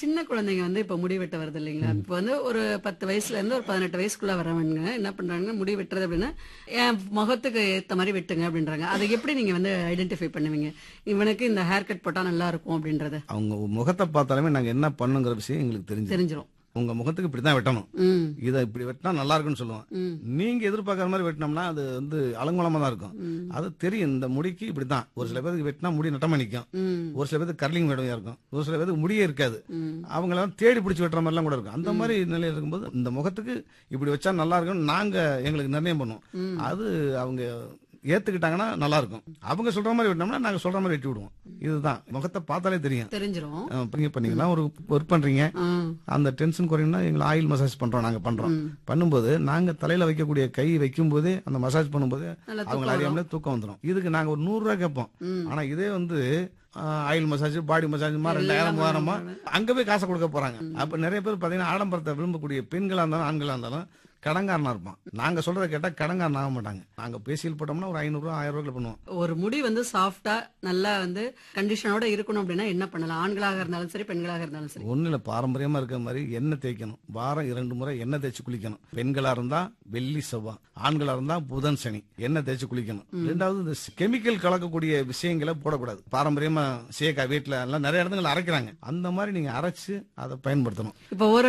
சின்ன குழந்தைங்க வந்து இப்ப முடி வெட்ட வருது இல்லைங்களா இப்ப வந்து ஒரு பத்து வயசுல இருந்து ஒரு பதினெட்டு வயசுக்குள்ள வரவங்க என்ன பண்றாங்கன்னா முடி வெட்டுறது அப்படின்னா என் முகத்துக்கு ஏத்த மாதிரி வெட்டுங்க அப்படின்றாங்க அதை எப்படி நீங்க வந்து ஐடென்டிஃபை பண்ணுவீங்க இவனுக்கு இந்த ஹேர் கட் போட்டா நல்லா இருக்கும் அப்படின்றத அவங்க முகத்தை பார்த்தாலுமே நாங்க என்ன பண்ணுங்கிற விஷயம் எங்களுக்கு தெரிஞ்சு தெரிஞ்சிரும் உங்க முகத்துக்கு இப்படிதான் வெட்டணும் ம் இதை இப்படி வெட்டினா நல்லா இருக்குன்னு சொல்லுவோம் ம். நீங்க எதிர்பார்க்கற மாதிரி வெட்டினோம்னா அது வந்து அலங்கோலமா தான் இருக்கும் அது தெரியும் இந்த முடிக்கு இப்படிதான் ஒரு சில பேருக்கு வெட்டினா முடி நட்டமா நிக்கும் ம் ஒரு சில பேருக்கு கர்லிங் மேடமையா இருக்கும் ஒரு சில பேருக்கு முடியே இருக்காது ம் அவங்களாம் தேடி பிடிச்சி வெட்டுற மாதிரிலாம் கூட இருக்கும் அந்த மாதிரி நிலையில இருக்கும்போது இந்த முகத்துக்கு இப்படி வச்சா நல்லா இருக்கும்னு நாங்க எங்களுக்கு நிர்ணயம் பண்ணுவோம் அது அவங்க ஏத்துக்கிட்டாங்கன்னா நல்லா இருக்கும் அவங்க சொல்ற மாதிரி வெட்டினோம்னா நாங்க சொல்ற மாதிரி வெட்டி விடுவோம் இதுதான் முகத்தை பார்த்தாலே தெரியும் தெரிஞ்சிரும் அஹ் இப்ப நீங்க பண்ணீங்கன்னா ஒரு ஒர்க் பண்றீங்க ஆ அந்த டென்ஷன் குறையணும்னா எங்களை ஆயில் மசாஜ் பண்றோம் நாங்க பண்றோம் பண்ணும்போது நாங்க தலையில வைக்கக்கூடிய கை வைக்கும் போதே அந்த மசாஜ் பண்ணும்போது நல்லா அவங்கள அறியாமலே தூக்கம் வந்துடும் இதுக்கு நாங்க ஒரு நூறு ரூபாய் கேட்போம் ஆனா இதே வந்து ஆயில் மசாஜ் பாடி மசாஜ் ரெண்டாயிரம் மூவாயிரமா அங்க போய் காசை கொடுக்க போறாங்க அப்ப நிறைய பேர் பாத்தீங்கன்னா ஆடம்பரத்தை விரும்பக்கூடிய பெண்களா இருந்தாலும் ஆண்களா இருந்தாலும் கடங்காரனா இருப்பான் நாங்க சொல்றத கேட்டா கடங்காரன் ஆக மாட்டாங்க நாங்க பேசியல் போட்டோம்னா ஒரு ஐநூறு ரூபாய் ஆயிரம் ரூபாய்க்கு பண்ணுவோம் ஒரு முடி வந்து சாஃப்டா நல்லா வந்து கண்டிஷனோட இருக்கணும் அப்படின்னா என்ன பண்ணலாம் ஆண்களாக இருந்தாலும் சரி பெண்களாக இருந்தாலும் சரி ஒண்ணு இல்ல பாரம்பரியமா இருக்கிற மாதிரி எண்ணெய் தேய்க்கணும் வாரம் இரண்டு முறை எண்ணெய் தேய்ச்சி குளிக்கணும் பெண்களா இருந்தா வெள்ளி செவ்வாய் ஆண்களா இருந்தா புதன் சனி எண்ணெய் தேய்ச்சி குளிக்கணும் ரெண்டாவது இந்த கெமிக்கல் கலக்கக்கூடிய விஷயங்களை போடக்கூடாது பாரம்பரியமா சேக்கா வீட்டுல எல்லாம் நிறைய இடத்துல அரைக்கிறாங்க அந்த மாதிரி நீங்க அரைச்சு அதை பயன்படுத்தணும் இப்போ ஒரு